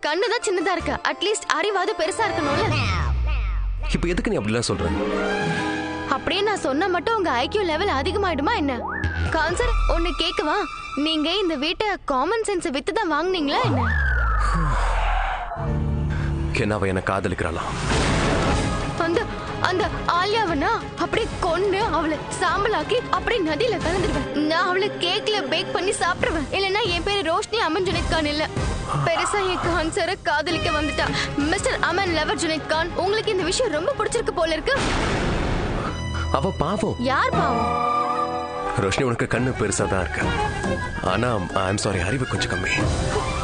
கண்ணு தான் சின்னதா இருக்கு அட்லீஸ்ட் அறிவாவது பெருசா இருக்கணும்ல இப்போ எதுக்கு நீ அப்படிலாம் சொல்ற அப்படியே நான் சொன்னா மட்டும் உங்க ஐக்கியூ லெவல் அதிகமாயிடுமா என்ன கான்சர் ஒன்னு கேக்கவா நீங்க இந்த வீட்டை காமன் சென்ஸ் வித்து தான் வாங்குனீங்களா என்ன என்ன அவ என்ன காதலிக்கிறாளா அந்த அந்த ஆலியாவனா அப்படியே கொண்டு அவளை சாம்பலாக்கி அப்படியே நதியில கலந்துடுவேன் நான் அவளை கேக்ல பேக் பண்ணி சாப்பிடுவேன் இல்லைன்னா என் பேரு ரோஷினி அமன் ஜுனைத் கான் இல்ல பெருசா என் கான்சரை காதலிக்க வந்துட்டா மிஸ்டர் அமன் லெவர் ஜுனைத் கான் உங்களுக்கு இந்த விஷயம் ரொம்ப பிடிச்சிருக்கு போல இருக்கு அவ பாவம் யார் பாவம் ரோஷினி உனக்கு கண்ணு பெருசா தான் இருக்கு ஆனா ஐ எம் சாரி அறிவு கொஞ்சம் கம்மி